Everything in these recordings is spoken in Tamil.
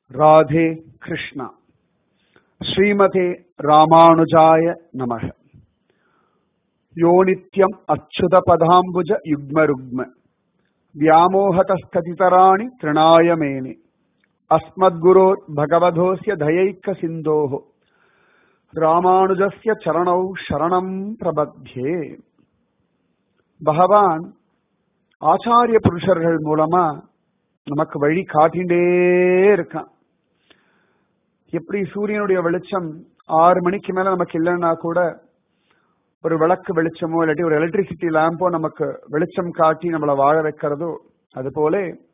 ராதே கிருஷ்ணா ஸ்ரீமதே ராமானுஜாய நமக யோ நித்யம் அச்சுத பதாம்புஜ யுக்ம ருக்ம व्यामोहतस्ततितराणि तृणाय मेने अस्मद्गुरोर् भगवधोऽस्य दयैक सिन्धोः ராமானுஜஸ்ய சரணௌ சரணம் பிரபத்யே பகவான் ஆச்சாரிய புருஷர்கள் மூலமா நமக்கு வழி காட்டிண்டே இருக்கான் எப்படி சூரியனுடைய வெளிச்சம் ஆறு மணிக்கு மேல நமக்கு இல்லைன்னா கூட ஒரு விளக்கு வெளிச்சமோ இல்லாட்டி ஒரு எலக்ட்ரிசிட்டி லேம்போ நமக்கு வெளிச்சம் காட்டி நம்மளை வாழ வைக்கிறதோ அது போல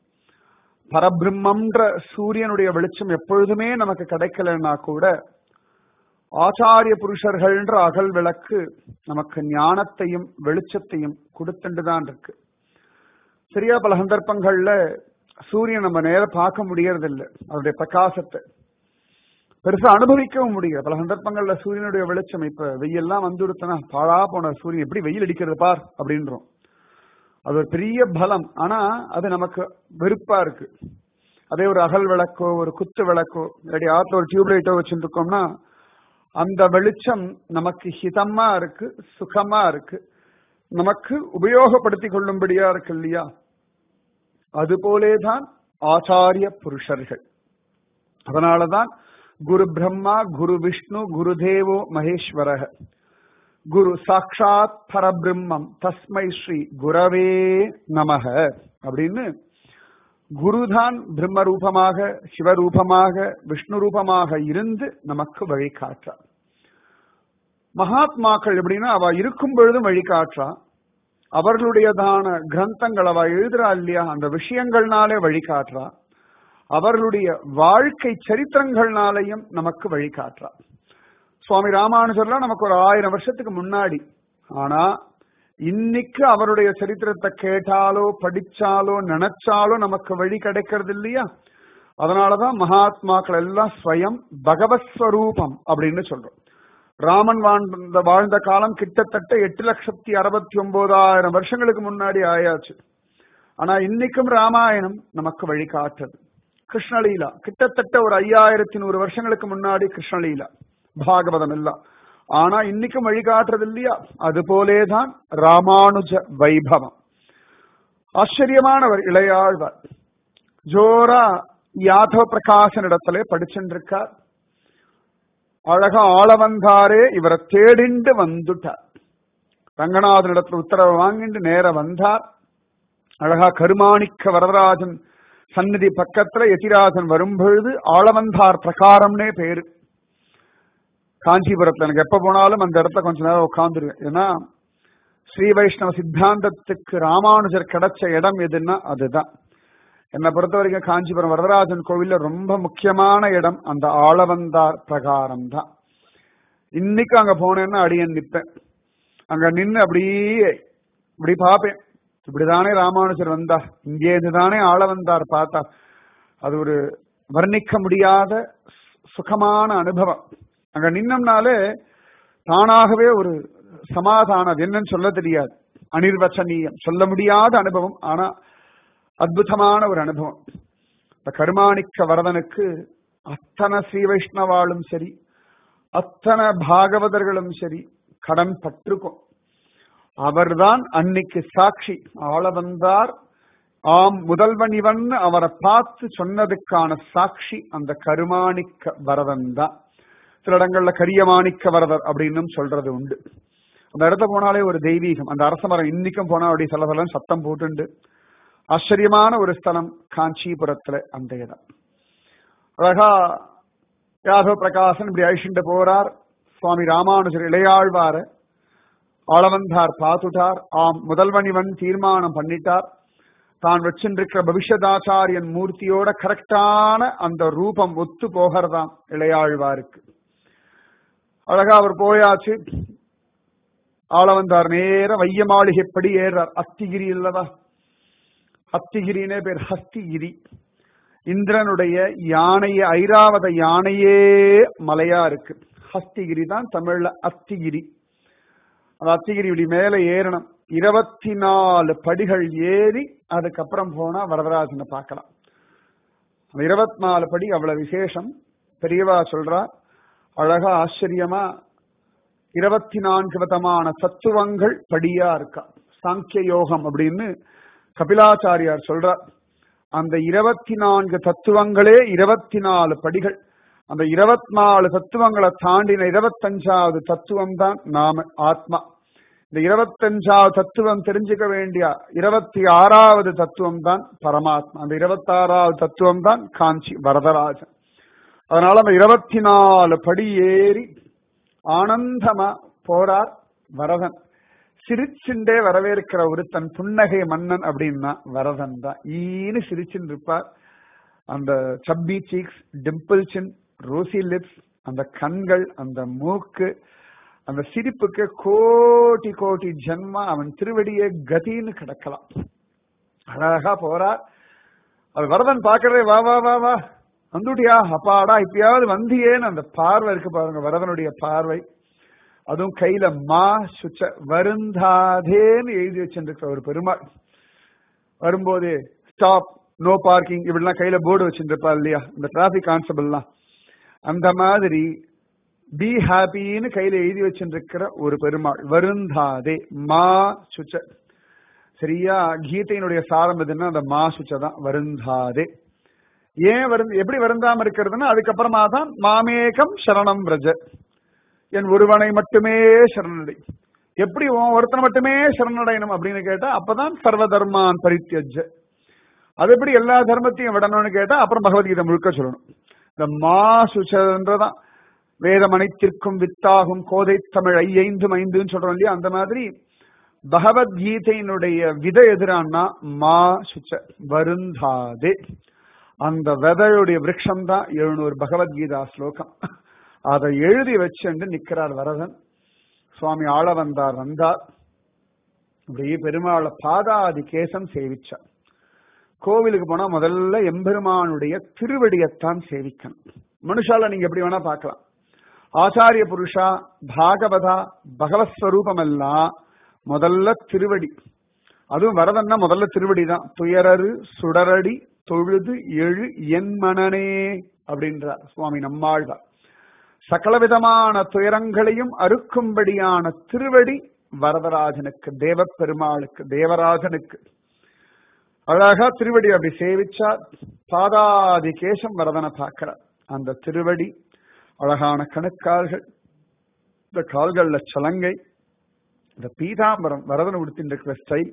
பரபிரம்மன்ற சூரியனுடைய வெளிச்சம் எப்பொழுதுமே நமக்கு கிடைக்கலன்னா கூட ஆச்சாரிய புருஷர்கள்ன்ற அகல் விளக்கு நமக்கு ஞானத்தையும் வெளிச்சத்தையும் கொடுத்துட்டு தான் இருக்கு சரியா பல சந்தர்ப்பங்கள்ல சூரியன் நம்ம நேர பார்க்க முடியறதில்லை அவருடைய பிரகாசத்தை பெருசா அனுபவிக்கவும் முடியல பல சந்தர்ப்பங்கள்ல சூரியனுடைய வெளிச்சம் இப்ப வெயில்லாம் வந்துடுத்தனா பாழா போன சூரியன் எப்படி வெயில் அடிக்கிறது பார் அப்படின்றோம் அது ஒரு பெரிய பலம் ஆனா அது நமக்கு வெறுப்பா இருக்கு அதே ஒரு அகல் விளக்கோ ஒரு குத்து விளக்கோ இல்லாட்டி ஆத்துல ஒரு டியூப் லைட்டோ வச்சுருக்கோம்னா அந்த வெளிச்சம் நமக்கு ஹிதமா இருக்கு சுகமா இருக்கு நமக்கு உபயோகப்படுத்தி கொள்ளும்படியா இருக்கு இல்லையா அதுபோலேதான் ஆச்சாரிய புருஷர்கள் அதனாலதான் குரு பிரம்மா குரு விஷ்ணு குரு தேவோ மகேஸ்வரக குரு சாட்சாத் பரபிரம்மம் தஸ்மை ஸ்ரீ குரவே நமக அப்படின்னு குருதான் பிரம்ம ரூபமாக சிவரூபமாக விஷ்ணு ரூபமாக இருந்து நமக்கு வழிகாட்டார் மகாத்மாக்கள் எப்படின்னா அவ இருக்கும் பொழுதும் வழிகாற்றா அவர்களுடையதான கிரந்தங்கள் அவ எழுதுறா இல்லையா அந்த விஷயங்கள்னாலே வழிகாட்டுறா அவர்களுடைய வாழ்க்கை சரித்திரங்கள்னாலையும் நமக்கு வழிகாட்டுறா சுவாமி ராமானுஜர்லாம் நமக்கு ஒரு ஆயிரம் வருஷத்துக்கு முன்னாடி ஆனா இன்னைக்கு அவருடைய சரித்திரத்தை கேட்டாலோ படிச்சாலோ நினைச்சாலோ நமக்கு வழி கிடைக்கிறது இல்லையா அதனாலதான் மகாத்மாக்கள் எல்லாம் ஸ்வயம் பகவத் ஸ்வரூபம் அப்படின்னு சொல்றோம் ராமன் வாழ்ந்த வாழ்ந்த காலம் கிட்டத்தட்ட எட்டு லட்சத்தி அறுபத்தி ஒன்பதாயிரம் வருஷங்களுக்கு முன்னாடி ஆயாச்சு ஆனா இன்னைக்கும் ராமாயணம் நமக்கு வழிகாட்டுறது கிருஷ்ணலீலா கிட்டத்தட்ட ஒரு ஐயாயிரத்தி நூறு வருஷங்களுக்கு முன்னாடி கிருஷ்ணலீலா பாகவதம் எல்லாம் ஆனா இன்னைக்கும் வழிகாட்டுறது இல்லையா அது போலேதான் ராமானுஜ வைபவம் ஆச்சரியமானவர் இளையாழ்வார் ஜோரா யாதவ பிரகாசன் இடத்துல படிச்சுருக்கார் அழகா ஆள வந்தாரே இவரை தேடிண்டு வந்துட்டார் ரங்கநாதன் இடத்துல உத்தரவு வாங்கிட்டு நேர வந்தார் அழகா கருமாணிக்க வரதராஜன் சந்நிதி பக்கத்துல எதிராஜன் வரும்பொழுது ஆளவந்தார் பிரகாரம்னே பேரு காஞ்சிபுரத்துல எனக்கு எப்ப போனாலும் அந்த இடத்துல கொஞ்ச நேரம் உட்காந்துருவேன் ஏன்னா ஸ்ரீ வைஷ்ணவ சித்தாந்தத்துக்கு ராமானுஜர் கிடைச்ச இடம் எதுன்னா அதுதான் என்னை பொறுத்த வரைக்கும் காஞ்சிபுரம் வரதராஜன் கோவில்ல ரொம்ப முக்கியமான இடம் அந்த ஆளவந்தார் பிரகாரம் தான் இன்னைக்கு அங்க போனேன்னா அடியன் நிப்பேன் அங்க நின்று அப்படியே இப்படி பார்ப்பேன் இப்படிதானே ராமானுஜர் வந்தார் இங்கே இருந்துதானே ஆள வந்தார் பார்த்தா அது ஒரு வர்ணிக்க முடியாத சுகமான அனுபவம் அங்க நின்னம்னாலே தானாகவே ஒரு சமாதானம் அது என்னன்னு சொல்ல தெரியாது அனிர்வச்சனீயம் சொல்ல முடியாத அனுபவம் ஆனா அற்புதமான ஒரு அனுபவம் இந்த கருமாணிக்க வரதனுக்கு அத்தனை ஸ்ரீ வைஷ்ணவாளும் சரி அத்தனை பாகவதர்களும் சரி கடன் பட்டிருக்கும் அவர்தான் அன்னைக்கு சாட்சி ஆள வந்தார் ஆம் முதல்வன் இவன் அவரை பார்த்து சொன்னதுக்கான சாட்சி அந்த கருமாணிக்க வரதன் தான் சில இடங்கள்ல கரியமாணிக்க வரதர் அப்படின்னு சொல்றது உண்டு அந்த இடத்த போனாலே ஒரு தெய்வீகம் அந்த அரச மரம் இன்னைக்கும் போனா அப்படி சில சில சத்தம் போட்டுண்டு ஆச்சரியமான ஒரு ஸ்தலம் காஞ்சிபுரத்துல அந்த இடம் அழகா யாதவ பிரகாசன் இப்படி அழிச்சுட்டு போறார் சுவாமி ராமானுஜர் இளையாழ்வார ஆளவந்தார் பார்த்துட்டார் ஆம் முதல்வன் இவன் தீர்மானம் பண்ணிட்டார் தான் வச்சிருக்கிற பவிஷ்யதாச்சாரியன் மூர்த்தியோட கரெக்டான அந்த ரூபம் ஒத்து போகிறதாம் இளையாழ்வாருக்கு அழகா அவர் போயாச்சு ஆளவந்தார் நேர வைய மாளிகைப்படி ஏறார் அத்திகிரி இல்லவா அத்திகிரினே பேர் ஹஸ்திகிரி இந்திரனுடைய யானைய ஐராவத யானையே மலையா இருக்கு ஹஸ்திகிரி தான் தமிழ்ல அத்திகிரி அந்த அத்திகிரி இப்படி மேல ஏறணும் இருபத்தி நாலு படிகள் ஏறி அதுக்கப்புறம் போனா வரதராஜனை பார்க்கலாம் அந்த இருபத்தி நாலு படி அவ்வளவு விசேஷம் பெரியவா சொல்றா அழகா ஆச்சரியமா இருபத்தி நான்கு விதமான தத்துவங்கள் படியா இருக்கா சாங்கிய யோகம் அப்படின்னு கபிலாச்சாரியார் சொல்றார் அந்த இருபத்தி நான்கு தத்துவங்களே இருபத்தி நாலு படிகள் அந்த இருபத்தி நாலு தத்துவங்களை தாண்டின இருபத்தஞ்சாவது தத்துவம் தான் நாம ஆத்மா இந்த இருபத்தஞ்சாவது தத்துவம் தெரிஞ்சுக்க வேண்டிய இருபத்தி ஆறாவது தத்துவம் தான் பரமாத்மா அந்த இருபத்தாறாவது தத்துவம் தான் காஞ்சி வரதராஜன் அதனால அந்த இருபத்தி நாலு படி ஏறி ஆனந்தமா போறார் வரதன் சிரிச்சுண்டே வரவேற்கிற ஒருத்தன் புன்னகை மன்னன் அப்படின்னா வரதன் தான் ஈனு சிரிச்சுன்னு இருப்பார் அந்த chubby cheeks dimple chin rosy lips அந்த கண்கள் அந்த மூக்கு அந்த சிரிப்புக்கு கோடி கோடி ஜென்மா அவன் திருவடியே கதின்னு கிடக்கலாம் அழகா போறார் அது வரதன் பாக்குறதே வா வா வா வா வந்துட்டியா அப்பாடா இப்பயாவது வந்தியேன்னு அந்த பார்வை இருக்கு பாருங்க வரதனுடைய பார்வை அதுவும் கையில மா சுச்ச வருந்தாதேன்னு எழுதி வச்சிருக்கிற ஒரு பெருமாள் வரும்போது ஸ்டாப் நோ பார்க்கிங் இப்படிலாம் கையில போர்டு வச்சிருப்பா இல்லையா இந்த டிராபிக் கான்ஸ்டபிள்லாம் அந்த மாதிரி பி ஹாப்பின்னு கையில எழுதி வச்சிருக்கிற ஒரு பெருமாள் வருந்தாதே மா சுச்ச சரியா கீதையினுடைய சாரம் எதுன்னா அந்த மா சுச்ச தான் வருந்தாதே ஏன் வருந்து எப்படி வருந்தாம இருக்கிறதுன்னா அதுக்கப்புறமா தான் மாமேகம் சரணம் பிரஜ என் ஒருவனை மட்டுமே சரணடை எப்படி உன் ஒருத்தனை மட்டுமே சரணடையணும் அப்படின்னு கேட்டா அப்பதான் சர்வ தர்மான் பரித்தியஜ அது எப்படி எல்லா தர்மத்தையும் விடணும்னு கேட்டா அப்புறம் பகவத்கீதை முழுக்க சொல்லணும் இந்த மா சுச்சன்றதான் வேதம் அனைத்திற்கும் வித்தாகும் கோதை தமிழ் ஐயைந்தும் ஐந்துன்னு சொல்றோம் இல்லையா அந்த மாதிரி பகவத்கீதையினுடைய விதை எதிரான்னா மா சுச்ச வருந்தாதே அந்த விதையுடைய விரக்ஷம் தான் எழுநூறு பகவத்கீதா ஸ்லோகம் அதை எழுதி வச்சுண்டு நிக்கிறார் வரதன் சுவாமி ஆள வந்தார் வந்தார் அப்படியே பெருமாளை பாதாதி கேசம் சேவிச்சார் கோவிலுக்கு போனா முதல்ல எம்பெருமானுடைய திருவடியத்தான் சேவிக்கணும் மனுஷால நீங்க எப்படி வேணா பார்க்கலாம் ஆச்சாரிய புருஷா பாகவதா பகவத் ஸ்வரூபம் எல்லாம் முதல்ல திருவடி அதுவும் வரதன்னா முதல்ல திருவடி தான் துயரரு சுடரடி தொழுது எழு என் மனனே அப்படின்றார் சுவாமி நம்மாழ்வார் சகலவிதமான துயரங்களையும் அறுக்கும்படியான திருவடி வரதராஜனுக்கு தேவ பெருமாளுக்கு தேவராஜனுக்கு அழகா திருவடி அப்படி சேவிச்சார் பாதாதி கேசம் வரதனை பார்க்கிறார் அந்த திருவடி அழகான கணுக்கால்கள் இந்த கால்கள்ல சலங்கை இந்த பீதாம்பரம் வரதன் உடுத்தின்ற ஸ்டைல்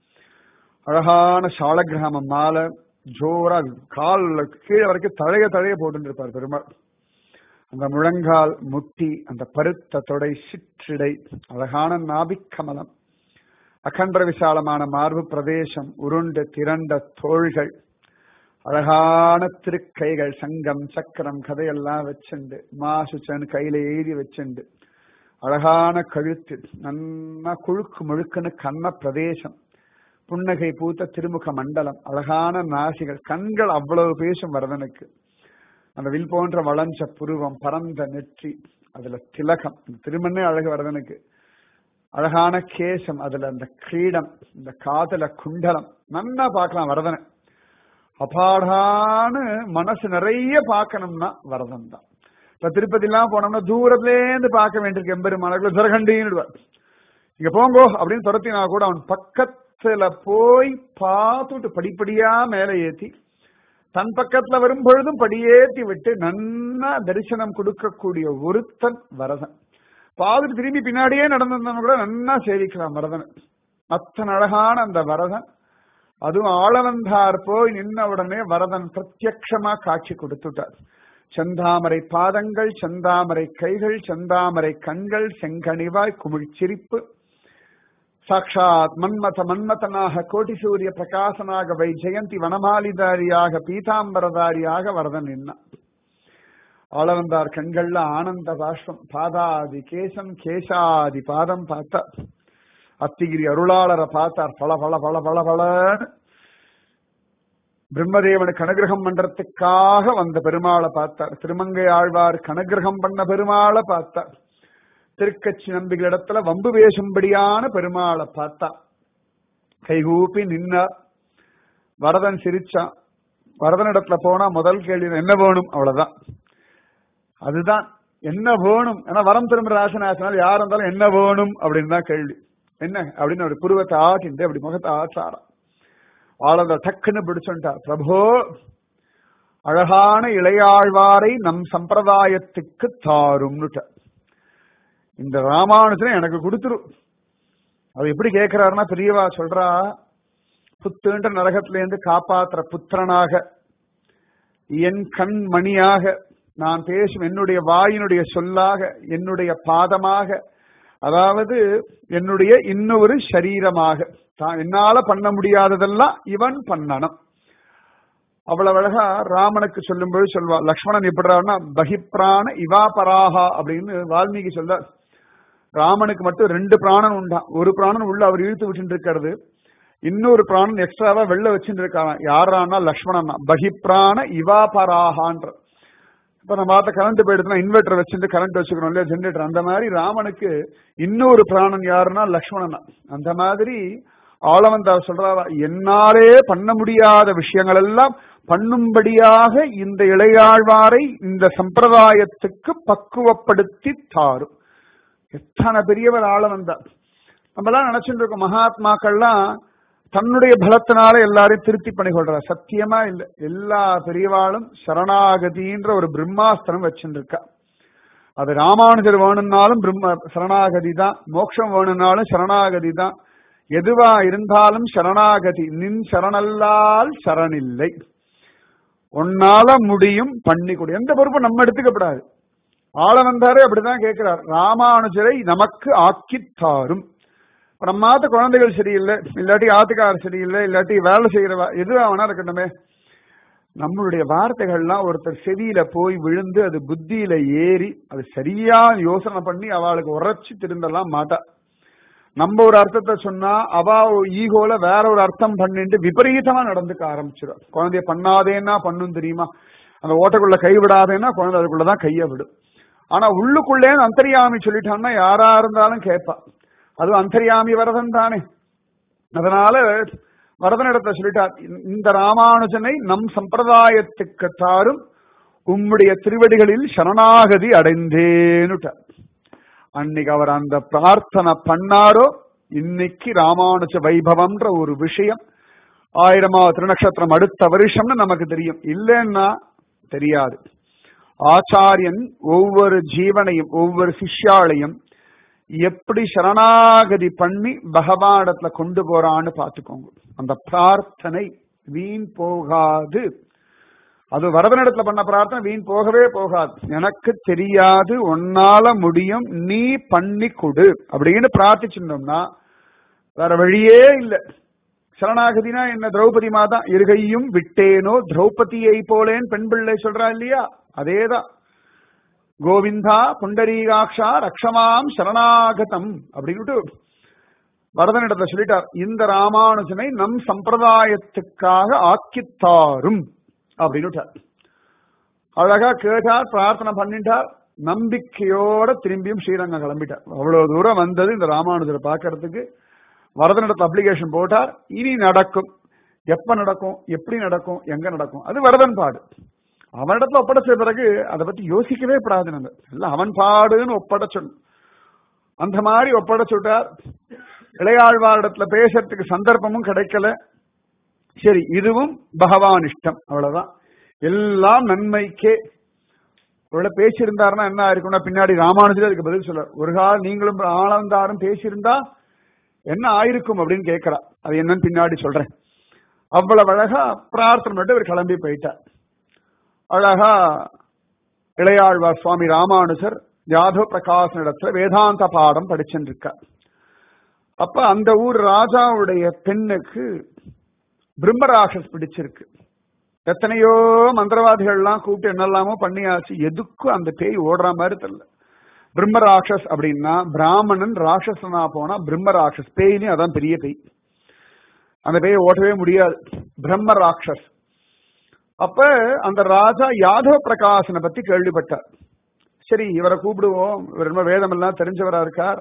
அழகான சாலகிராம மாலை ஜோரா கால் கீழே வரைக்கும் தழைய தழைய போட்டு இருப்பார் பெருமாள் அந்த முழங்கால் முட்டி அந்த பருத்த தொடை சிற்றிடை அழகான நாபிக்கமலம் அகன்ற விசாலமான மார்பு பிரதேசம் உருண்டு திரண்ட தோள்கள் அழகான திருக்கைகள் சங்கம் சக்கரம் கதையெல்லாம் வச்சுண்டு மாசுச்சன் கையில எழுதி வச்சுண்டு அழகான கழுத்து நன்னா குழுக்கு முழுக்குன்னு கண்ண பிரதேசம் புன்னகை பூத்த திருமுக மண்டலம் அழகான நாசிகள் கண்கள் அவ்வளவு பேசும் வரதனுக்கு அந்த வில் போன்ற வளஞ்ச புருவம் பரந்த நெற்றி அதுல திலகம் திருமண்ணே அழகு வரதனுக்கு அழகான கேசம் அதுல அந்த கிரீடம் இந்த காதல குண்டலம் நன்னா பார்க்கலாம் வரதனை அபாடான்னு மனசு நிறைய பார்க்கணும்னா வரதன் தான் இப்ப திருப்பதி எல்லாம் போனோம்னா தூரத்துலேருந்து பார்க்க வேண்டியிருக்கு எம்பெருமானர்கள் ஜரகண்டின்னு இங்க போங்கோ அப்படின்னு துரத்தினா கூட அவன் பக்கத்துல போய் பார்த்துட்டு படிப்படியா மேலே ஏத்தி தன் பக்கத்துல வரும் பொழுதும் படியேத்தி விட்டு நன்னா தரிசனம் கொடுக்கக்கூடிய ஒருத்தன் வரதன் பார்த்துட்டு திரும்பி பின்னாடியே நடந்திருந்தவன் கூட நன்னா சேவிக்கலாம் வரதன் அத்தனை அழகான அந்த வரதன் அதுவும் ஆளவந்தார் போய் நின்ன உடனே வரதன் பிரத்யக்ஷமா காட்சி கொடுத்துட்டார் செந்தாமரை பாதங்கள் செந்தாமரை கைகள் செந்தாமரை கண்கள் செங்கனிவாய் குமிழ்ச்சிரிப்பு சாட்சாத் மன்மத மன்மதனாக கோட்டி சூரிய பிரகாசனாக வை ஜெயந்தி வனமாலிதாரியாக பீதாம்பரதாரியாக வரதன் நின்னான் ஆளவந்தார் கண்கள்ல ஆனந்த பாஷ்பம் பாதாதி கேசம் கேசாதி பாதம் பார்த்தார் அத்திகிரி அருளாளரை பார்த்தார் பல பல பல பல பலன்னு பிரம்மதேவனுக்கு அனுகிரகம் பண்றதுக்காக வந்த பெருமாளை பார்த்தார் திருமங்கை ஆழ்வார் கனுகிரகம் பண்ண பெருமாளை பார்த்தார் திருக்கட்சி நம்பிகளிடத்துல வம்பு பேசும்படியான பெருமாளை பார்த்தா கைகூப்பி நின்னார் வரதன் சிரிச்சான் வரதனிடத்துல போனா முதல் கேள்வி என்ன வேணும் அவ்வளவுதான் அதுதான் என்ன வேணும் ஏன்னா வரம் திரும்ப ராசனாசனால் யார் இருந்தாலும் என்ன வேணும் அப்படின்னு தான் கேள்வி என்ன அப்படின்னு ஒரு புருவத்தை ஆட்டிண்டு அப்படி முகத்தை ஆச்சாரம் ஆளந்த டக்குன்னு பிடிச்சுட்டார் பிரபோ அழகான இளையாழ்வாரை நம் சம்பிரதாயத்துக்கு தாரும்னுட்ட இந்த ராமானுஜனை எனக்கு கொடுத்துரு அது எப்படி கேட்கிறாருன்னா பெரியவா சொல்றா புத்துன்ற நரகத்திலேருந்து காப்பாத்துற புத்திரனாக என் கண் மணியாக நான் பேசும் என்னுடைய வாயினுடைய சொல்லாக என்னுடைய பாதமாக அதாவது என்னுடைய இன்னொரு சரீரமாக தான் என்னால பண்ண முடியாததெல்லாம் இவன் பண்ணணும் அவ்வளவு அழகா ராமனுக்கு சொல்லும்போது சொல்வா லக்ஷ்மணன் எப்படிறாருன்னா பகிப்ராண இவாபராகா அப்படின்னு வால்மீகி சொல்ல ராமனுக்கு மட்டும் ரெண்டு பிராணன் உண்டான் ஒரு பிராணன் உள்ள அவர் இழுத்து விட்டு இருக்கிறது இன்னொரு பிராணன் எக்ஸ்ட்ராவா வெளில வச்சுட்டு இருக்காராம் யாரானா லக்ஷ்மணன் பகிப்ராண இவாபராகான்ற இப்ப நம்ம பார்த்த கரண்ட் போயிடுதுன்னா இன்வெர்டர் வச்சுட்டு கரண்ட் வச்சுக்கணும் இல்லையா ஜென்ரேட்டர் அந்த மாதிரி ராமனுக்கு இன்னொரு பிராணன் யாருன்னா லக்ஷ்மணன் அந்த மாதிரி ஆளவந்தா சொல்றாரா என்னாலே பண்ண முடியாத விஷயங்கள் எல்லாம் பண்ணும்படியாக இந்த இளையாழ்வாரை இந்த சம்பிரதாயத்துக்கு பக்குவப்படுத்தி தாரும் எத்தனை பெரியவர் ஆளவந்தா நம்ம எல்லாம் நினைச்சுட்டு இருக்கோம் மகாத்மாக்கள்லாம் தன்னுடைய பலத்தினால எல்லாரையும் திருப்தி பண்ணி கொள்றார் சத்தியமா இல்ல எல்லா பெரியவாளும் சரணாகதின்ற ஒரு பிரம்மாஸ்திரம் வச்சுருக்கா அது ராமானுஜர் வேணும்னாலும் பிரம்ம சரணாகதி தான் மோட்சம் வேணும்னாலும் சரணாகதி தான் எதுவா இருந்தாலும் சரணாகதி நின் சரணல்லால் சரணில்லை உன்னால முடியும் பண்ணி கொடு எந்த பொறுப்பும் நம்ம எடுத்துக்கப்படாது ஆள வந்தாரே அப்படிதான் கேட்கிறார் ராமானுஜரை நமக்கு ஆக்கித்தாரும் இப்ப நம்ம ஆத்து குழந்தைகள் சரியில்லை இல்லாட்டி ஆத்துக்காரர் சரியில்லை இல்லாட்டி வேலை செய்யற எதுவா வேணா இருக்கட்டுமே நம்மளுடைய வார்த்தைகள்லாம் ஒருத்தர் செவியில போய் விழுந்து அது புத்தியில ஏறி அது சரியா யோசனை பண்ணி அவளுக்கு உரைச்சு திருந்தலாம் மாட்டா நம்ம ஒரு அர்த்தத்தை சொன்னா அவ ஈகோல வேற ஒரு அர்த்தம் பண்ணிட்டு விபரீதமா நடந்துக்க ஆரம்பிச்சிடும் குழந்தைய பண்ணாதேன்னா பண்ணும் தெரியுமா அந்த ஓட்டக்குள்ள கை விடாதேன்னா குழந்தை அதுக்குள்ளதான் கைய விடும் ஆனா உள்ளுக்குள்ளே அந்தரியாமி சொல்லிட்டான்னா யாரா இருந்தாலும் கேட்பா அது அந்தரியாமி வரதன் தானே அதனால வரதனிடத்துல சொல்லிட்டார் இந்த ராமானுஜனை நம் சம்பிரதாயத்துக்கு தாரும் உம்முடைய திருவடிகளில் சரணாகதி அடைந்தேனுட்டார் அன்னைக்கு அவர் அந்த பிரார்த்தனை பண்ணாரோ இன்னைக்கு ராமானுஜ வைபவம்ன்ற ஒரு விஷயம் ஆயிரமாவது திருநக்ஷத்திரம் அடுத்த வருஷம்னு நமக்கு தெரியும் இல்லைன்னா தெரியாது ஆச்சாரியன் ஒவ்வொரு ஜீவனையும் ஒவ்வொரு சிஷ்யாளையும் எப்படி சரணாகதி பண்ணி பகவானிடத்துல கொண்டு போறான்னு பார்த்துக்கோங்க அந்த பிரார்த்தனை வீண் போகாது அது வரதனிடத்துல பண்ண பிரார்த்தனை வீண் போகவே போகாது எனக்கு தெரியாது உன்னால முடியும் நீ பண்ணி கொடு அப்படின்னு பிரார்த்திச்சிருந்தோம்னா வேற வழியே இல்லை சரணாகதினா என்ன திரௌபதி மாதா இருகையும் விட்டேனோ திரௌபதியை போலேன் பெண் பிள்ளை சொல்றா இல்லையா அதேதான் கோவிந்தா புண்டரீகாட்சா ரக்ஷமாம் சரணாகதம் அப்படின்னுட்டு வரதனிடத்துல சொல்லிட்டார் இந்த ராமானுஜனை நம் சம்பிரதாயத்துக்காக ஆக்கித்தாரும் அப்படின்னுட்டார் அழகா கேட்டார் பிரார்த்தனை பண்ணிட்டார் நம்பிக்கையோட திரும்பியும் ஸ்ரீரங்கம் கிளம்பிட்டார் அவ்வளவு தூரம் வந்தது இந்த ராமானுஜரை பார்க்கறதுக்கு வரதனிடத்துல அப்ளிகேஷன் போட்டார் இனி நடக்கும் எப்ப நடக்கும் எப்படி நடக்கும் எங்க நடக்கும் அது வரதன் பாடு அவனிடத்துல ஒப்படைச்ச பிறகு அதை பத்தி யோசிக்கவே படாது நம்ம எல்லாம் அவன் பாடுன்னு ஒப்படைச்சணும் அந்த மாதிரி ஒப்படைச்சுட்டார் இளையாழ்வாரிடத்துல பேசுறதுக்கு சந்தர்ப்பமும் கிடைக்கல சரி இதுவும் பகவான் இஷ்டம் அவ்வளவுதான் எல்லாம் நன்மைக்கே ஒருவேளை பேசியிருந்தாருன்னா என்ன ஆயிருக்கும்னா பின்னாடி ராமானுஜர் அதுக்கு பதில் சொல்ல ஒரு கால் நீங்களும் ஆனந்தாரும் பேசியிருந்தா என்ன ஆயிருக்கும் அப்படின்னு கேட்கிறா அது என்னன்னு பின்னாடி சொல்றேன் அவ்வளவு அழகா பிரார்த்தனை மட்டும் இவர் கிளம்பி போயிட்டார் அழகா இளையாழ்வார் சுவாமி ராமானுஜர் யாதவ பிரகாசனிடத்துல வேதாந்த பாடம் படிச்சுருக்கார் அப்ப அந்த ஊர் ராஜாவுடைய பெண்ணுக்கு பிரம்மராசஸ் பிடிச்சிருக்கு எத்தனையோ மந்திரவாதிகள்லாம் கூப்பிட்டு என்னெல்லாமோ பண்ணியாச்சு எதுக்கும் அந்த பேய் ஓடுற மாதிரி தெரியல பிரம்மராட்சஸ் அப்படின்னா பிராமணன் ராட்சசனா போனா பிரம்மராட்சஸ் பேய்னு அதான் பெரிய பேய் அந்த பேயை ஓட்டவே முடியாது பிரம்ம ராட்சஸ் அப்ப அந்த ராஜா யாதவ பிரகாசனை பத்தி கேள்விப்பட்டார் சரி இவரை கூப்பிடுவோம் இவர் ரொம்ப வேதம் எல்லாம் தெரிஞ்சவரா இருக்கார்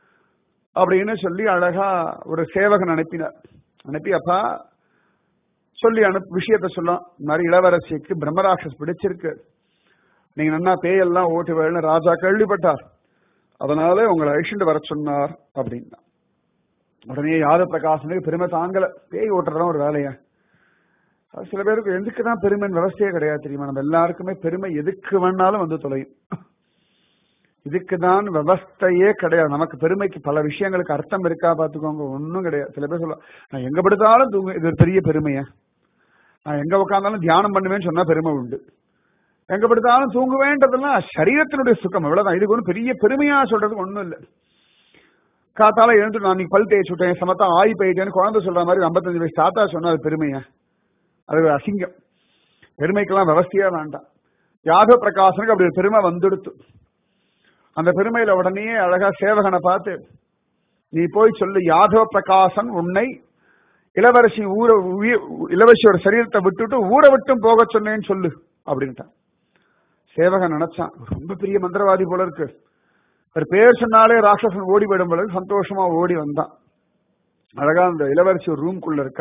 அப்படின்னு சொல்லி அழகா ஒரு சேவகன் அனுப்பினார் அனுப்பி அப்பா சொல்லி அனுப்பு விஷயத்த சொல்லலாம் இந்த மாதிரி இளவரசிக்கு பிரம்மராட்சஸ் பிடிச்சிருக்கு நீங்க நன்னா பேயெல்லாம் ஓட்டு வேணும்னு ராஜா கேள்விப்பட்டார் அதனால உங்களை அழிச்சுட்டு வர சொன்னார் அப்படின்னா உடனே யாத பிரகாசனுக்கு பெருமை தாங்கல பேய் ஓட்டுறதான் ஒரு வேலையா அது சில பேருக்கு எதுக்கு தான் பெருமைன்னு விவசாயே கிடையாது தெரியுமா நம்ம எல்லாருக்குமே பெருமை எதுக்கு வேணாலும் வந்து தொலையும் இதுக்கு தான் விவஸ்தையே கிடையாது நமக்கு பெருமைக்கு பல விஷயங்களுக்கு அர்த்தம் இருக்கா பாத்துக்கோங்க ஒன்றும் கிடையாது சில பேர் சொல்ல நான் எங்க படுத்தாலும் தூங்க இது ஒரு பெரிய பெருமையா நான் எங்க உட்காந்தாலும் தியானம் பண்ணுவேன்னு சொன்னா பெருமை உண்டு எங்க படுத்தாலும் தூங்குவேன்றதெல்லாம் சரீரத்தினுடைய சுகம் இவ்வளவுதான் இதுக்கு ஒன்றும் பெரிய பெருமையா சொல்றதுக்கு ஒண்ணும் இல்லை காத்தால எழுந்து நான் நீ பல் தேய்ச்சி விட்டேன் சமத்தா ஆய் போயிட்டேன்னு குழந்தை சொல்ற மாதிரி ஐம்பத்தஞ்சு வயசு தாத்தா சொன்னா அது பெருமையா அது ஒரு அசிங்கம் பெருமைக்கெல்லாம் விவசாயா வேண்டாம் யாதவ பிரகாசனுக்கு அப்படி ஒரு பெருமை வந்துடுத்து அந்த பெருமையில உடனே அழகா சேவகனை பார்த்து நீ போய் சொல்லு யாதவ பிரகாசன் உன்னை இளவரசி ஊர உயி- இளவரசியோட சரீரத்தை விட்டுட்டு ஊரை விட்டும் போக சொன்னேன்னு சொல்லு அப்படின்ட்டான் சேவகன் நினைச்சான் ரொம்ப பெரிய மந்திரவாதி போல இருக்கு ஒரு பேர் சொன்னாலே ராட்சசன் ஓடி போயிடும் போல இருக்கு. சந்தோஷமா ஓடி வந்தான் அழகா அந்த இளவரசி ஒரு ரூம்குள்ள இருக்கா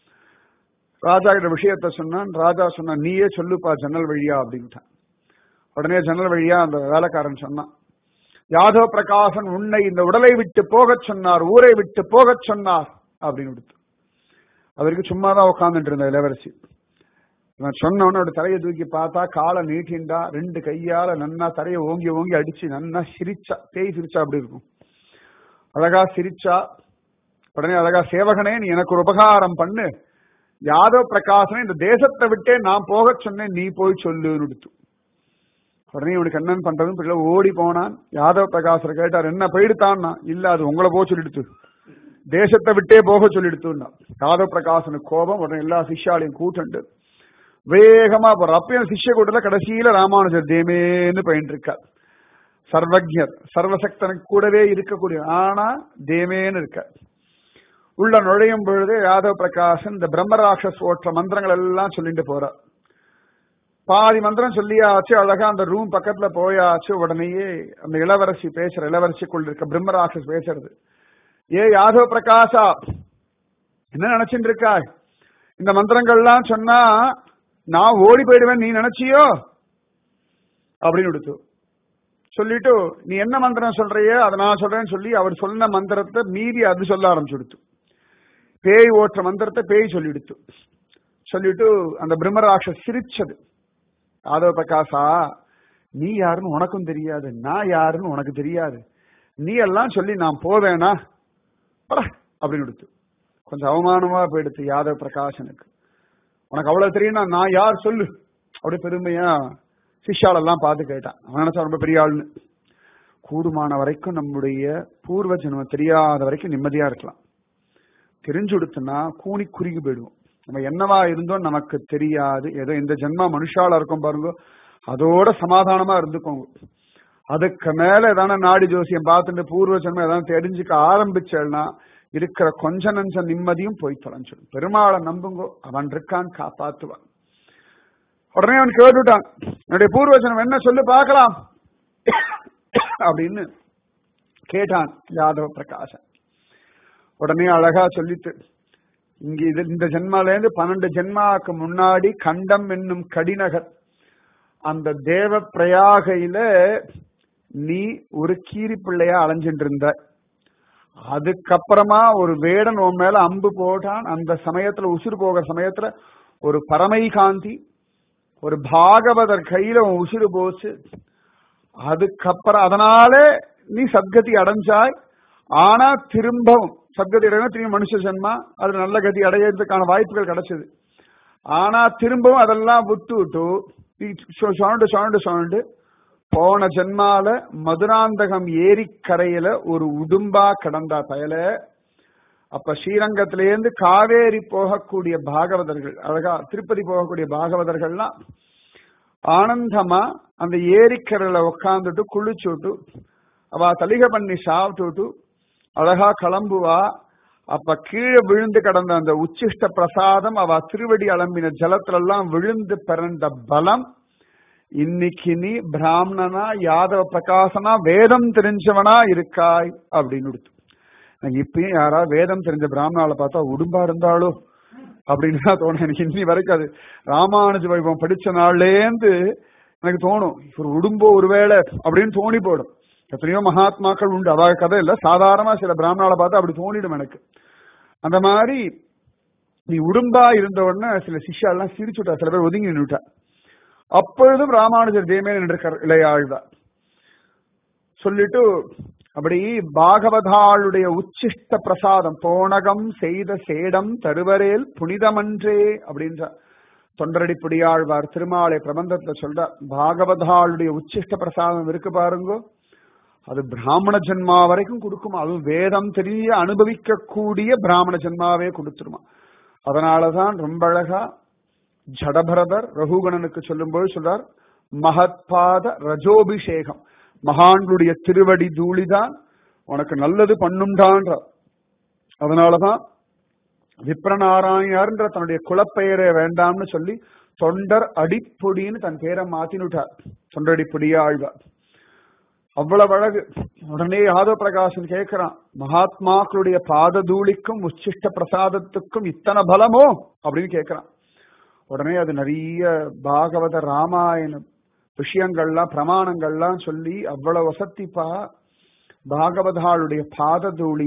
ராஜா கிட்ட விஷயத்த சொன்னான் ராஜா சொன்னான் நீயே சொல்லுப்பா ஜன்னல் வழியா அப்படின்ட்டான் உடனே ஜன்னல் வழியா அந்த வேலைக்காரன் சொன்னான் யாதவ பிரகாசன் உன்னை இந்த உடலை விட்டு போகச் சொன்னார் ஊரை விட்டு போகச் சொன்னார் அப்படின்னு கொடுத்து அவருக்கு சும்மா தான் உட்கார்ந்துட்டு இருந்த இளவரசி இவன் சொன்ன உடனே அவருடைய தலையை தூக்கி பார்த்தா காலை நீட்டிண்டா ரெண்டு கையால நன்னா தலையை ஓங்கி ஓங்கி அடிச்சு நன்னா சிரிச்சா பேய் சிரிச்சா அப்படி இருக்கும் அழகா சிரிச்சா உடனே அழகா சேவகனே நீ எனக்கு ஒரு உபகாரம் பண்ணு யாதவ பிரகாசனை இந்த தேசத்தை விட்டே நான் போகச் சொன்னேன் நீ போய் சொல்லுன்னு கொடுத்து உடனே இவனுக்கு என்னன்னு பண்றதுன்னு தெரியல ஓடி போனான் யாதவ பிரகாசர் கேட்டார் என்ன போயிடுத்தான்னா இல்ல அது உங்களை போக சொல்லிடுத்து தேசத்தை விட்டே போக சொல்லிடுத்துன்னா யாதவ பிரகாசனுக்கு கோபம் உடனே எல்லா சிஷ்யாலையும் கூட்டண்டு வேகமா போற அப்பயும் சிஷ்ய கூட்டத்துல கடைசியில ராமானுஜர் தேமேன்னு பயின்று இருக்கார் சர்வஜர் சர்வசக்தனுக்கு கூடவே இருக்கக்கூடிய ஆனா தேமேன்னு இருக்கார் உள்ள நுழையும் பொழுது யாதவ பிரகாசன் இந்த பிரம்மராட்சஸ் ஓற்ற மந்திரங்கள் எல்லாம் சொல்லிட்டு போறார் பாதி மந்திரம் சொல்லியாச்சு அழகா அந்த ரூம் பக்கத்துல போயாச்சு உடனேயே அந்த இளவரசி பேசுற இளவரசிக்குள் இருக்க பிரம்மராட்சஸ் பேசுறது ஏ யாதவ பிரகாசா என்ன நினைச்சிட்டு இருக்காய் இந்த மந்திரங்கள்லாம் சொன்னா நான் ஓடி போயிடுவேன் நீ நினைச்சியோ அப்படின்னு கொடுத்து சொல்லிட்டு நீ என்ன மந்திரம் சொல்றியோ அதை நான் சொல்றேன்னு சொல்லி அவர் சொன்ன மந்திரத்தை மீறி அது சொல்ல ஆரம்பிச்சு கொடுத்து பேய் ஓட்டுற மந்திரத்தை பேய் சொல்லிடுத்து சொல்லிட்டு அந்த பிரம்மராட்சஸ் சிரிச்சது யாதவ பிரகாசா நீ யாருன்னு உனக்கும் தெரியாது நான் யாருன்னு உனக்கு தெரியாது நீ எல்லாம் சொல்லி நான் போவேனா போடா, அப்படின்னு கொடுத்து கொஞ்சம் அவமானமா போயிடுத்து யாதவ பிரகாசனுக்கு உனக்கு அவ்வளவு தெரியும்னா நான் யார் சொல்லு அப்படி பெருமையா சிஷ்யாலெல்லாம் பார்த்து கேட்டான் அவன் நினைச்சா ரொம்ப பெரிய ஆளுன்னு கூடுமான வரைக்கும் நம்முடைய பூர்வ ஜென்மம் தெரியாத வரைக்கும் நிம்மதியா இருக்கலாம் தெரிஞ்சு கொடுத்தனா கூனி குறுகி போயிடுவோம் நம்ம என்னவா இருந்தோம் நமக்கு தெரியாது ஏதோ இந்த ஜென்மா மனுஷால இருக்கும் பாருங்க அதோட சமாதானமா இருந்துக்கோங்க அதுக்கு மேல ஏதான நாடி ஜோசியம் பார்த்துட்டு பூர்வ ஜென்மம் ஏதாவது தெரிஞ்சுக்க ஆரம்பிச்சேன்னா இருக்கிற கொஞ்ச நஞ்ச நிம்மதியும் போய் தொலைஞ்சிடும் பெருமாளை நம்புங்கோ அவன் இருக்கான் காப்பாத்துவான் உடனே அவன் கேட்டுட்டான் என்னுடைய பூர்வ ஜென்மம் என்ன சொல்லு பார்க்கலாம் அப்படின்னு கேட்டான் யாதவ பிரகாசன் உடனே அழகா சொல்லிட்டு இங்க இது இந்த ஜென்மால இருந்து பன்னெண்டு ஜென்மாக்கு முன்னாடி கண்டம் என்னும் கடிநகர் அந்த தேவ பிரயாகையில நீ ஒரு கீரி பிள்ளையா அலைஞ்சிட்டு இருந்த அதுக்கப்புறமா ஒரு வேடன் உன் மேல அம்பு போட்டான் அந்த சமயத்துல உசுறு போகிற சமயத்துல ஒரு பரமை காந்தி ஒரு பாகவதர் கையில உன் உசுறு போச்சு அதுக்கப்புறம் அதனால நீ சத்கதி அடைஞ்சாய் ஆனா திரும்பவும் சத்கதி அடையணும் திரும்பி மனுஷ ஜென்மா அது நல்ல கதி அடையிறதுக்கான வாய்ப்புகள் கிடைச்சது ஆனா திரும்பவும் அதெல்லாம் விட்டு விட்டு நீ சொ- சுழண்டு சுழண்டு சுழண்டு போன ஜென்மால மதுராந்தகம் ஏரிக்கரையில ஒரு உடும்பா கிடந்தா பயல அப்ப ஸ்ரீரங்கத்திலேருந்து காவேரி போகக்கூடிய பாகவதர்கள் அழகா திருப்பதி போகக்கூடிய பாகவதர்கள்லாம் ஆனந்தமா அந்த ஏரிக்கரையில உட்காந்துட்டு குளிச்சுட்டு அவ தலிக பண்ணி சாப்பிட்டுட்டு அழகா கிளம்புவா அப்ப கீழே விழுந்து கிடந்த அந்த உச்சிஷ்ட பிரசாதம் அவ திருவடி அலம்பின ஜலத்துல எல்லாம் விழுந்து பிறந்த பலம் இன்னைக்கு நீ பிராமணனா யாதவ பிரகாசனா வேதம் தெரிஞ்சவனா இருக்காய் அப்படின்னு கொடுத்து நான் இப்பயும் யாராவது வேதம் தெரிஞ்ச பிராமணால பார்த்தா உடும்பா இருந்தாலோ அப்படின்னு தான் தோணும் எனக்கு இன்னி வரைக்கும் அது ராமானுஜ வைபவம் படிச்ச நாள்லேருந்து எனக்கு தோணும் ஒரு உடும்போ ஒருவேளை அப்படின்னு தோணி போடும் எத்தனையோ மகாத்மாக்கள் உண்டு அதாவது கதை இல்ல சாதாரணமா சில பிராமணால பார்த்தா அப்படி தோணிடும் எனக்கு அந்த மாதிரி நீ உடும்பா இருந்த உடனே சில சிஷ்யாலாம் சிரிச்சுட்டா சில பேர் ஒதுங்கி நின்றுட்டா அப்பொழுதும் ராமானுஜர் ஜெயமே நின்றுக்கார் இளையாழ்வார் சொல்லிட்டு அப்படி பாகவதாளுடைய உச்சிஷ்ட பிரசாதம் போனகம் செய்த சேடம் தருவரேல் புனிதமன்றே அப்படின்ற தொண்டரடி புடியாழ்வார் திருமாலை பிரபந்தத்துல சொல்றார் பாகவதாளுடைய உச்சிஷ்ட பிரசாதம் இருக்கு பாருங்கோ அது பிராமண ஜென்மா வரைக்கும் கொடுக்குமா அதுவும் வேதம் தெரிய அனுபவிக்க கூடிய பிராமண ஜென்மாவே கொடுத்துருமா அதனாலதான் ரொம்ப அழகா ஜடபரதர் ரகுகணனுக்கு சொல்லும்போது சொல்றார் மகத்பாத ரஜோபிஷேகம் மகான்களுடைய திருவடி தூளிதான் உனக்கு நல்லது பண்ணுண்டான்ற அதனாலதான் விப்ரநாராயணர்ன்ற தன்னுடைய குலப்பெயரை வேண்டாம்னு சொல்லி தொண்டர் அடிப்பொடின்னு தன் பேரை மாத்தினுட்டார் தொண்டடிப்பொடியா ஆழ்வார் அவ்வளவு அழகு உடனே யாதவ பிரகாசன் கேட்கிறான் மகாத்மாக்களுடைய பாததூளிக்கும் உச்சிஷ்ட பிரசாதத்துக்கும் இத்தனை பலமோ அப்படின்னு கேட்கிறான் உடனே அது நிறைய பாகவத ராமாயணம் விஷயங்கள்லாம் பிரமாணங்கள்லாம் சொல்லி அவ்வளவு வசத்திப்பா பாகவதாளுடைய பாததூளி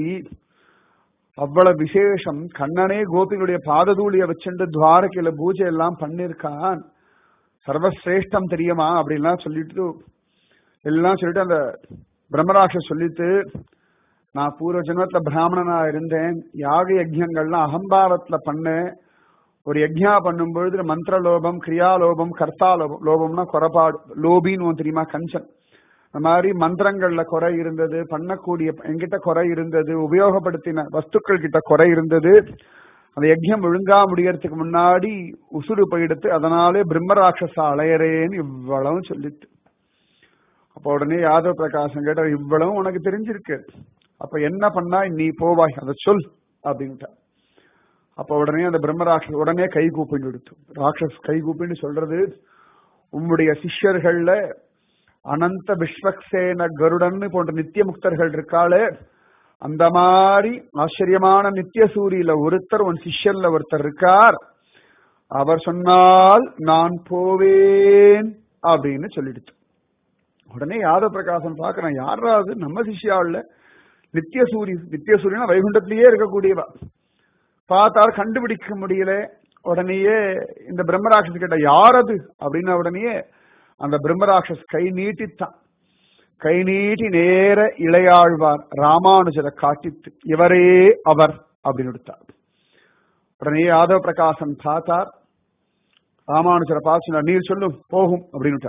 அவ்வளவு விசேஷம் கண்ணனே கோபிகளுடைய பாததூளிய வச்சுட்டு துவாரகையில பூஜை எல்லாம் பண்ணிருக்கான் சர்வசிரேஷ்டம் தெரியுமா அப்படின்லாம் சொல்லிட்டு எல்லாம் சொல்லிட்டு அந்த பிரம்மராட்ச சொல்லிட்டு நான் பூர்வ ஜென்மத்துல பிராமணனா இருந்தேன் யாக யஜ்யங்கள்லாம் அகம்பாவத்துல பண்ணேன் ஒரு யஜ்யா பண்ணும் பொழுது மந்திர லோபம் கிரியா லோபம் கர்த்தா லோபம் லோபம்னா குறைபாடு லோபின்னு தெரியுமா கஞ்சன் அந்த மாதிரி மந்திரங்கள்ல குறை இருந்தது பண்ணக்கூடிய என்கிட்ட குறை இருந்தது உபயோகப்படுத்தின வஸ்துக்கள் கிட்ட குறை இருந்தது அந்த யஜ்யம் ஒழுங்கா முடியறதுக்கு முன்னாடி உசுறு போயிடுத்து அதனாலே பிரம்மராட்சசா அலையறேன்னு இவ்வளவு சொல்லிட்டு அப்ப உடனே யாதவ பிரகாசம் கேட்டார் இவ்வளவு உனக்கு தெரிஞ்சிருக்கு அப்ப என்ன பண்ணா நீ போவாய் அதை சொல் அப்படின்ட்டா அப்ப உடனே அந்த பிரம்மராட்சஸ் உடனே கை கூப்பிட்டு எடுத்து ராட்சஸ் கை கூப்பின்னு சொல்றது உம்முடைய சிஷ்யர்கள்ல அனந்த விஸ்வக்சேன கருடன் போன்ற நித்திய முக்தர்கள் இருக்காளே அந்த மாதிரி ஆச்சரியமான நித்திய சூரியில ஒருத்தர் உன் சிஷ்யர்ல ஒருத்தர் இருக்கார் அவர் சொன்னால் நான் போவேன் அப்படின்னு சொல்லிடுச்சு உடனே யாதவ பிரகாசம் பார்க்கிறேன் யாராவது நம்ம சிஷ்யாவில் நித்திய சூரி நித்திய சூரியனா வைகுண்டத்திலேயே இருக்கக்கூடியவா பார்த்தால் கண்டுபிடிக்க முடியல உடனேயே இந்த பிரம்மராட்சஸ் கிட்ட யார் அது அப்படின்ன உடனேயே அந்த பிரம்மராட்சஸ் கை நீட்டித்தான் கை நீட்டி நேர இளையாழ்வார் ராமானுஜரை காட்டித்து இவரே அவர் அப்படின்னு எடுத்தார் உடனே யாதவ பிரகாசன் பார்த்தார் ராமானுஜரை பார்த்து சொன்னார் நீர் சொல்லும் போகும் அப்படின்னு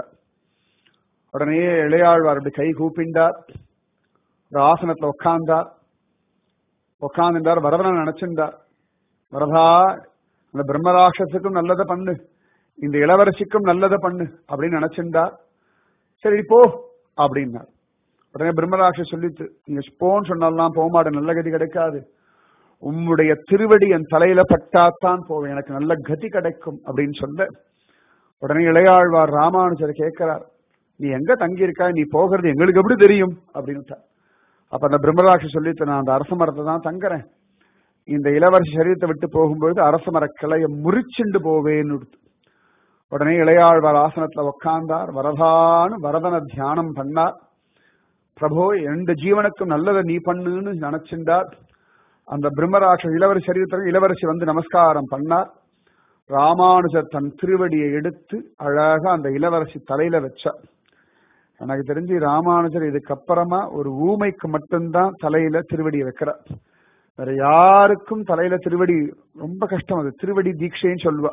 உடனே இளையாழ்வார் அப்படி கை கூப்பிண்டார் ஒரு ஆசனத்துல உட்கார்ந்தார் உட்கார்ந்தார் வரதனை நினைச்சிருந்தார் வரதா அந்த பிரம்மராட்சத்துக்கும் நல்லதை பண்ணு இந்த இளவரசிக்கும் நல்லதை பண்ணு அப்படின்னு நினைச்சிருந்தார் சரி போ அப்படின்னார் உடனே பிரம்மராட்ச சொல்லித்து நீங்க போன்னு சொன்னாலாம் போக மாட்டேன் நல்ல கதி கிடைக்காது உம்முடைய திருவடி என் தலையில பட்டாத்தான் போவேன் எனக்கு நல்ல கதி கிடைக்கும் அப்படின்னு சொல்ல உடனே இளையாழ்வார் ராமானுஜர் கேட்கிறார் நீ எங்க தங்கி இருக்கா நீ போகிறது எங்களுக்கு எப்படி தெரியும் அப்படின்னு அப்ப அந்த பிரம்மராட்சி சொல்லிட்டு நான் அந்த அரச மரத்தை தான் தங்குறேன் இந்த இளவரசி சரீரத்தை விட்டு போகும்பொழுது அரச மர கிளைய முறிச்சுண்டு போவேன்னு உடனே இளையாழ்வார் ஆசனத்துல உட்கார்ந்தார் வரதான்னு வரதன தியானம் பண்ணார் பிரபோ ரெண்டு ஜீவனுக்கும் நல்லதை நீ பண்ணுன்னு நினைச்சிருந்தார் அந்த பிரம்மராட்ச இளவரசி சரீரத்தில் இளவரசி வந்து நமஸ்காரம் பண்ணார் ராமானுஜர் தன் திருவடியை எடுத்து அழகா அந்த இளவரசி தலையில வச்சார் எனக்கு தெரிஞ்சு ராமானுஜர் இதுக்கப்புறமா ஒரு ஊமைக்கு மட்டும்தான் தலையில திருவடி வைக்கிறார் வேற யாருக்கும் தலையில திருவடி ரொம்ப கஷ்டம் அது திருவடி தீட்சைன்னு சொல்லுவா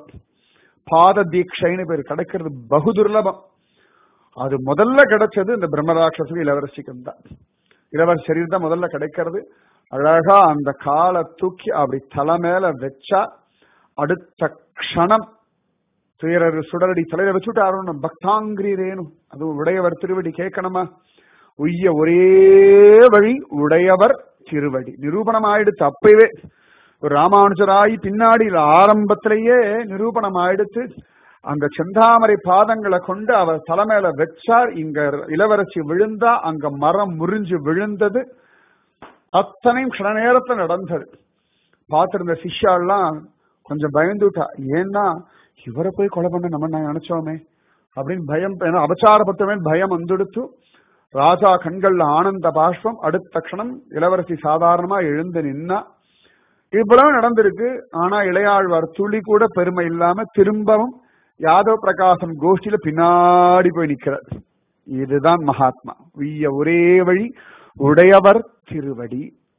பாத தீட்சைன்னு பேர் கிடைக்கிறது பகுதுர்லபம் அது முதல்ல கிடைச்சது இந்த பிரம்மராட்சசுக்கு இளவரசிக்கும் தான் இளவரசி சரீரம் தான் முதல்ல கிடைக்கிறது அழகா அந்த காலை தூக்கி அப்படி தலை மேல வச்சா அடுத்த க்ஷணம் துயரர் சுடரடி தலையில வச்சுட்டு ஆரணும் பக்தாங்கிரி ரேணும் அதுவும் உடையவர் திருவடி கேட்கணுமா உய்ய ஒரே வழி உடையவர் திருவடி நிரூபணம் ஆயிடுத்து அப்பவே ஒரு ராமானுஜராயி பின்னாடி ஆரம்பத்திலேயே நிரூபணம் ஆயிடுத்து அந்த செந்தாமரை பாதங்களை கொண்டு அவர் தலைமையில வச்சார் இங்க இளவரசி விழுந்தா அங்க மரம் முறிஞ்சு விழுந்தது அத்தனையும் க்ஷண நேரத்துல நடந்தது பார்த்திருந்த சிஷ்யாலாம் கொஞ்சம் பயந்துட்டா ஏன்னா இவரை போய் கொலை பண்ண நம்ம நான் நினைச்சோமே அப்படின்னு பயம் ஏன்னா அபச்சாரப்பட்டவன் பயம் வந்துடுத்து ராஜா கண்கள்ல ஆனந்த பாஷ்பம் அடுத்த க்ஷணம் இளவரசி சாதாரணமா எழுந்து நின்னா இவ்வளவு நடந்திருக்கு ஆனா இளையாழ்வார் துளி கூட பெருமை இல்லாம திரும்பவும் யாதவ பிரகாசம் கோஷ்டியில பின்னாடி போய் நிக்கிறார் இதுதான் மகாத்மா உய்ய ஒரே வழி உடையவர் திருவடி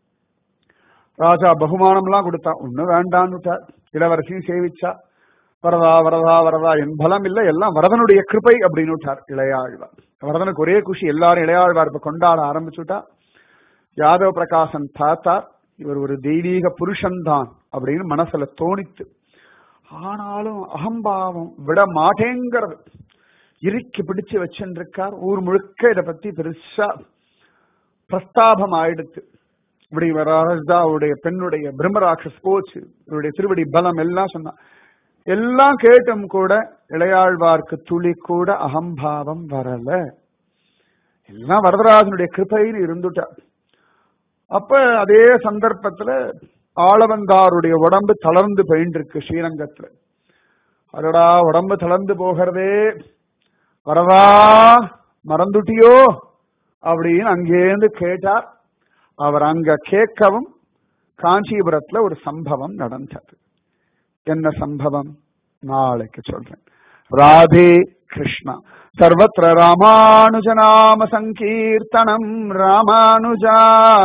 ராஜா பகுமானம்லாம் கொடுத்தா ஒண்ணு வேண்டான்னுட்டார் இளவரசியும் சேவிச்சா வரதா வரதா வரதா என் பலம் இல்ல எல்லாம் வரதனுடைய கிருபை அப்படின்னு விட்டார் இளையாழ்வார் வரதனுக்கு ஒரே குஷி எல்லாரும் இளையாழ்வார் இப்ப கொண்டாட ஆரம்பிச்சுட்டா யாதவ பிரகாசன் பார்த்தார் இவர் ஒரு தெய்வீக புருஷன்தான் அப்படின்னு மனசுல தோணித்து ஆனாலும் அகம்பாவம் விட மாட்டேங்கிறது இறுக்கி பிடிச்சு வச்சுருக்கார் ஊர் முழுக்க இதை பத்தி பெருசா பிரஸ்தாபம் ஆயிடுத்து இப்படி ராஜாவுடைய பெண்ணுடைய பிரம்மராட்சஸ் போச்சு இவருடைய திருவடி பலம் எல்லாம் சொன்னா எல்லாம் கேட்டும் கூட இளையாழ்வார்க்கு துளி கூட அகம்பாவம் வரல எல்லாம் வரதராஜனுடைய கிருபைன்னு இருந்துட்டார் அப்ப அதே சந்தர்ப்பத்துல ஆளவந்தாருடைய உடம்பு தளர்ந்து போயின்றிருக்கு ஸ்ரீரங்கத்துல அடடா உடம்பு தளர்ந்து போகிறதே வரதா மறந்துட்டியோ அப்படின்னு அங்கேருந்து கேட்டார் அவர் அங்க கேட்கவும் காஞ்சிபுரத்துல ஒரு சம்பவம் நடந்தது என்ன சம்பவம் நாளைக்கு சொல்றேன் ராதே கிருஷ்ணா சர்வத்திர ராமானுஜநாம சங்கீர்த்தனம் ராமானுஜா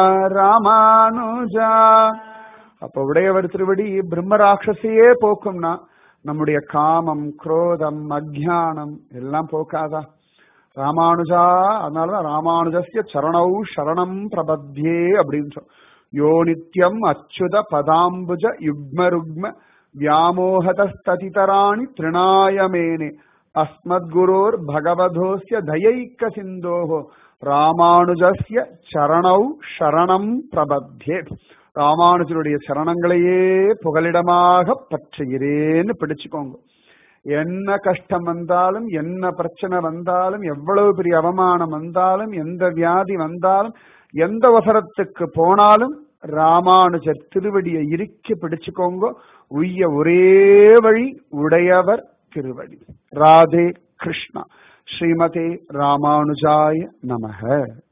ராமானுஜா அப்ப உடையவர் திருவடி பிரம்மராட்சசியே போக்கும்னா நம்முடைய காமம் குரோதம் அஜானம் எல்லாம் போக்காதா ராமானுஜா அதனாலதான் ராமானுஜஸ்ய சரணௌ சரணம் பிரபத்யே அப்படின்னு சொல் யோ நித்யம் அச்சுத பதாம்புஜ யுக்ம ருக்ம வியாமோகதஸ்ததிதராணி திருணாயமேனே அஸ்மத்குரோர் பகவதோஸ்ய தயைக்க சிந்தோஹோ ராமானுஜஸ்ய சரணௌ சரணம் பிரபத்யே ராமானுஜருடைய சரணங்களையே புகலிடமாக பற்றுகிறேன்னு பிடிச்சுக்கோங்க என்ன கஷ்டம் வந்தாலும் என்ன பிரச்சனை வந்தாலும் எவ்வளவு பெரிய அவமானம் வந்தாலும் எந்த வியாதி வந்தாலும் எந்த அவசரத்துக்கு போனாலும் ராமானுஜர் திருவடியை இறுக்கி பிடிச்சுக்கோங்க உய்ய ஒரே வழி உடையவர் திருவடி ராதே கிருஷ்ணா ஸ்ரீமதே ராமானுஜாய நமக